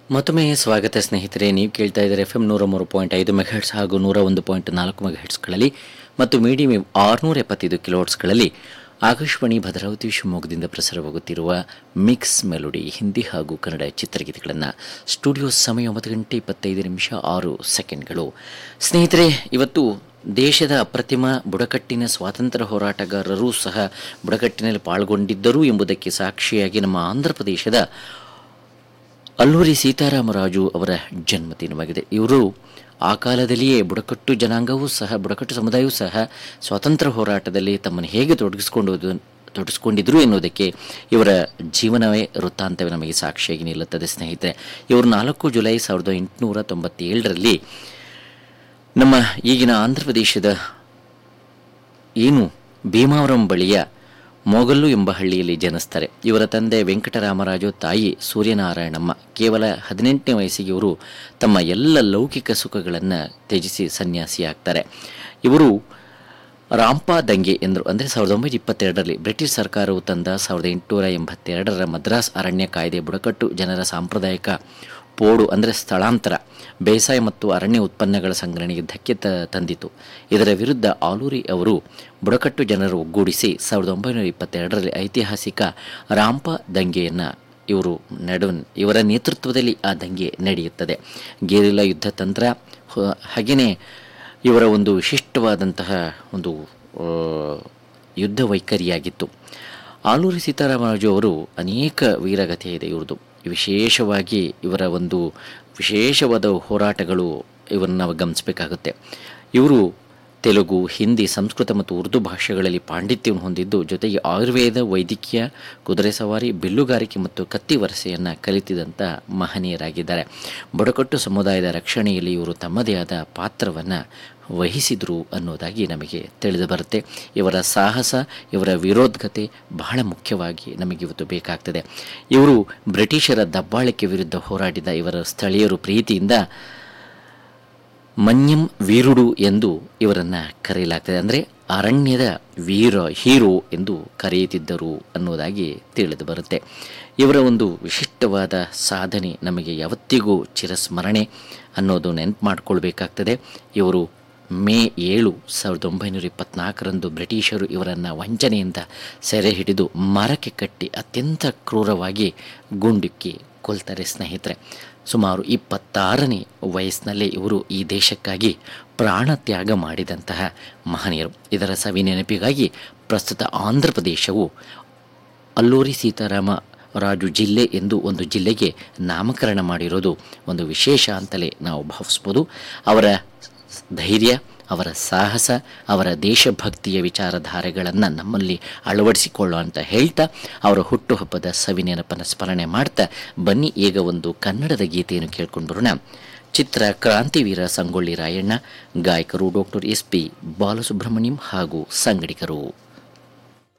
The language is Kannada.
ಮತ್ತೊಮ್ಮೆ ಸ್ವಾಗತ ಸ್ನೇಹಿತರೆ ನೀವು ಕೇಳ್ತಾ ಇದ್ದಾರೆ ಎಫ್ ಎಂ ನೂರ ಮೂರು ಪಾಯಿಂಟ್ ಐದು ಮೆಗಾಹೆಟ್ಸ್ ಹಾಗೂ ನೂರ ಒಂದು ಪಾಯಿಂಟ್ ನಾಲ್ಕು ಮೆಗಾಹೆಟ್ಸ್ಗಳಲ್ಲಿ ಮತ್ತು ಮೀಡಿಯಂ ವೇವ್ ಆರುನೂರ ಎಪ್ಪತ್ತೈದು ಕಿಲೋಟ್ಸ್ಗಳಲ್ಲಿ ಆಕಾಶವಾಣಿ ಭದ್ರಾವತಿ ಶಿವಮೊಗ್ಗದಿಂದ ಪ್ರಸಾರವಾಗುತ್ತಿರುವ ಮಿಕ್ಸ್ ಮೆಲೋಡಿ ಹಿಂದಿ ಹಾಗೂ ಕನ್ನಡ ಚಿತ್ರಗೀತೆಗಳನ್ನು ಸ್ಟುಡಿಯೋ ಸಮಯ ಒಂಬತ್ತು ಗಂಟೆ ಇಪ್ಪತ್ತೈದು ನಿಮಿಷ ಆರು ಸೆಕೆಂಡ್ಗಳು ಸ್ನೇಹಿತರೆ ಇವತ್ತು ದೇಶದ ಅಪ್ರತಿಮ ಬುಡಕಟ್ಟಿನ ಸ್ವಾತಂತ್ರ್ಯ ಹೋರಾಟಗಾರರೂ ಸಹ ಬುಡಕಟ್ಟಿನಲ್ಲಿ ಪಾಲ್ಗೊಂಡಿದ್ದರು ಎಂಬುದಕ್ಕೆ ಸಾಕ್ಷಿಯಾಗಿ ನಮ್ಮ ಆಂಧ್ರ ಪ್ರದೇಶದ ಅಲ್ಲೂರಿ ಸೀತಾರಾಮರಾಜು ಅವರ ಜನ್ಮದಿನವಾಗಿದೆ ಇವರು ಆ ಕಾಲದಲ್ಲಿಯೇ ಬುಡಕಟ್ಟು ಜನಾಂಗವೂ ಸಹ ಬುಡಕಟ್ಟು ಸಮುದಾಯವೂ ಸಹ ಸ್ವಾತಂತ್ರ್ಯ ಹೋರಾಟದಲ್ಲಿ ತಮ್ಮನ್ನು ಹೇಗೆ ತೊಡಗಿಸಿಕೊಂಡು ತೊಡಗಿಸ್ಕೊಂಡಿದ್ರು ಎನ್ನುವುದಕ್ಕೆ ಇವರ ಜೀವನವೇ ವೃತ್ತಾಂತವೇ ನಮಗೆ ಸಾಕ್ಷಿಯಾಗಿ ನಿಲ್ಲುತ್ತದೆ ಸ್ನೇಹಿತರೆ ಇವರು ನಾಲ್ಕು ಜುಲೈ ಸಾವಿರದ ಎಂಟುನೂರ ತೊಂಬತ್ತೇಳರಲ್ಲಿ ನಮ್ಮ ಈಗಿನ ಆಂಧ್ರ ಪ್ರದೇಶದ ಏನು ಭೀಮಾವರಂ ಬಳಿಯ ಮೊಗಲ್ಲು ಎಂಬ ಹಳ್ಳಿಯಲ್ಲಿ ಜನಿಸ್ತಾರೆ ಇವರ ತಂದೆ ವೆಂಕಟರಾಮರಾಜು ತಾಯಿ ಸೂರ್ಯನಾರಾಯಣಮ್ಮ ಕೇವಲ ಹದಿನೆಂಟನೇ ವಯಸ್ಸಿಗೆ ಇವರು ತಮ್ಮ ಎಲ್ಲ ಲೌಕಿಕ ಸುಖಗಳನ್ನು ತ್ಯಜಿಸಿ ಸನ್ಯಾಸಿಯಾಗ್ತಾರೆ ಇವರು ರಾಂಪಾ ದಂಗೆ ಎಂದರು ಅಂದರೆ ಸಾವಿರದ ಒಂಬೈನೂರ ಇಪ್ಪತ್ತೆರಡರಲ್ಲಿ ಬ್ರಿಟಿಷ್ ಸರ್ಕಾರವು ತಂದ ಸಾವಿರದ ಎಂಟುನೂರ ಎಂಬತ್ತೆರಡರ ಮದ್ರಾಸ್ ಅರಣ್ಯ ಕಾಯ್ದೆ ಬುಡಕಟ್ಟು ಜನರ ಸಾಂಪ್ರದಾಯಿಕ ಪೋಡು ಅಂದರೆ ಸ್ಥಳಾಂತರ ಬೇಸಾಯ ಮತ್ತು ಅರಣ್ಯ ಉತ್ಪನ್ನಗಳ ಸಂಗ್ರಹಣೆಗೆ ಧಕ್ಕೆ ತ ತಂದಿತು ಇದರ ವಿರುದ್ಧ ಆಲೂರಿ ಅವರು ಬುಡಕಟ್ಟು ಜನರು ಒಗ್ಗೂಡಿಸಿ ಸಾವಿರದ ಒಂಬೈನೂರ ಇಪ್ಪತ್ತೆರಡರಲ್ಲಿ ಐತಿಹಾಸಿಕ ರಾಂಪ ದಂಗೆಯನ್ನು ಇವರು ನಡು ಇವರ ನೇತೃತ್ವದಲ್ಲಿ ಆ ದಂಗೆ ನಡೆಯುತ್ತದೆ ಗೆರಿಲ್ಲಾ ಯುದ್ಧ ತಂತ್ರ ಹ- ಹಾಗೆಯೇ ಇವರ ಒಂದು ವಿಶಿಷ್ಟವಾದಂತಹ ಒಂದು ಆ, ಯುದ್ಧ ವೈಖರಿಯಾಗಿತ್ತು ಆಲೂರಿ ಸೀತಾರಾಮರಾಜು ಅವರು ಅನೇಕ ವೀರಗತೆ ಇದೆ ಇವ್ರದ್ದು ವಿಶೇಷವಾಗಿ ಇವರ ಒಂದು ವಿಶೇಷವಾದ ಹೋರಾಟಗಳು ಇವರನ್ನು ನಾವು ಗಮನಿಸಬೇಕಾಗುತ್ತೆ ಇವರು ತೆಲುಗು ಹಿಂದಿ ಸಂಸ್ಕೃತ ಮತ್ತು ಉರ್ದು ಭಾಷೆಗಳಲ್ಲಿ ಪಾಂಡಿತ್ಯವನ್ನು ಹೊಂದಿದ್ದು ಜೊತೆಗೆ ಆಯುರ್ವೇದ ವೈದ್ಯಕೀಯ ಕುದುರೆ ಸವಾರಿ ಬಿಲ್ಲುಗಾರಿಕೆ ಮತ್ತು ಕತ್ತಿ ವರಸೆಯನ್ನು ಕಲಿತಿದಂಥ ಮಹನೀಯರಾಗಿದ್ದಾರೆ ಬುಡಕಟ್ಟು ಸಮುದಾಯದ ರಕ್ಷಣೆಯಲ್ಲಿ ಇವರು ತಮ್ಮದೇ ಆದ ಪಾತ್ರವನ್ನು ವಹಿಸಿದರು ಅನ್ನೋದಾಗಿ ನಮಗೆ ತಿಳಿದು ಬರುತ್ತೆ ಇವರ ಸಾಹಸ ಇವರ ವಿರೋಧಗತೆ ಬಹಳ ಮುಖ್ಯವಾಗಿ ನಮಗೆ ಇವತ್ತು ಬೇಕಾಗ್ತದೆ ಇವರು ಬ್ರಿಟಿಷರ ದಬ್ಬಾಳಿಕೆ ವಿರುದ್ಧ ಹೋರಾಡಿದ ಇವರ ಸ್ಥಳೀಯರು ಪ್ರೀತಿಯಿಂದ ಮನ್ಯಂ ವೀರುಡು ಎಂದು ಇವರನ್ನು ಕರೆಯಲಾಗ್ತದೆ ಅಂದರೆ ಅರಣ್ಯದ ವೀರ ಹೀರೋ ಎಂದು ಕರೆಯುತ್ತಿದ್ದರು ಅನ್ನೋದಾಗಿ ತಿಳಿದು ಬರುತ್ತೆ ಇವರ ಒಂದು ವಿಶಿಷ್ಟವಾದ ಸಾಧನೆ ನಮಗೆ ಯಾವತ್ತಿಗೂ ಚಿರಸ್ಮರಣೆ ಅನ್ನೋದು ನೆನಪು ಮಾಡಿಕೊಳ್ಬೇಕಾಗ್ತದೆ ಇವರು ಮೇ ಏಳು ಸಾವಿರದ ಒಂಬೈನೂರ ಇಪ್ಪತ್ನಾಲ್ಕರಂದು ಬ್ರಿಟಿಷರು ಇವರನ್ನು ವಂಚನೆಯಿಂದ ಸೆರೆ ಹಿಡಿದು ಮರಕ್ಕೆ ಕಟ್ಟಿ ಅತ್ಯಂತ ಕ್ರೂರವಾಗಿ ಗುಂಡಿಕ್ಕಿ ಕೊಲ್ತಾರೆ ಸ್ನೇಹಿತರೆ ಸುಮಾರು ಇಪ್ಪತ್ತಾರನೇ ವಯಸ್ಸಿನಲ್ಲೇ ಇವರು ಈ ದೇಶಕ್ಕಾಗಿ ಪ್ರಾಣ ತ್ಯಾಗ ಮಾಡಿದಂತಹ ಮಹನೀಯರು ಇದರ ಸವಿ ನೆನಪಿಗಾಗಿ ಪ್ರಸ್ತುತ ಆಂಧ್ರ ಪ್ರದೇಶವು ಅಲ್ಲೂರಿ ಸೀತಾರಾಮ ರಾಜು ಜಿಲ್ಲೆ ಎಂದು ಒಂದು ಜಿಲ್ಲೆಗೆ ನಾಮಕರಣ ಮಾಡಿರೋದು ಒಂದು ವಿಶೇಷ ಅಂತಲೇ ನಾವು ಭಾವಿಸ್ಬೋದು ಅವರ ಧೈರ್ಯ ಅವರ ಸಾಹಸ ಅವರ ದೇಶಭಕ್ತಿಯ ವಿಚಾರಧಾರೆಗಳನ್ನು ನಮ್ಮಲ್ಲಿ ಅಳವಡಿಸಿಕೊಳ್ಳೋ ಅಂತ ಹೇಳ್ತಾ ಅವರ ಹುಟ್ಟುಹಬ್ಬದ ಸವಿ ನೆನಪನ್ನು ಸ್ಮರಣೆ ಮಾಡ್ತಾ ಬನ್ನಿ ಈಗ ಒಂದು ಕನ್ನಡದ ಗೀತೆಯನ್ನು ಕೇಳ್ಕೊಂಡು ಬರೋಣ ಚಿತ್ರ ಕ್ರಾಂತಿವೀರ ಸಂಗೊಳ್ಳಿ ರಾಯಣ್ಣ ಗಾಯಕರು ಡಾಕ್ಟರ್ ಎಸ್ ಪಿ ಬಾಲಸುಬ್ರಹ್ಮಣ್ಯಂ ಹಾಗೂ ಸಂಗಡಿಗರು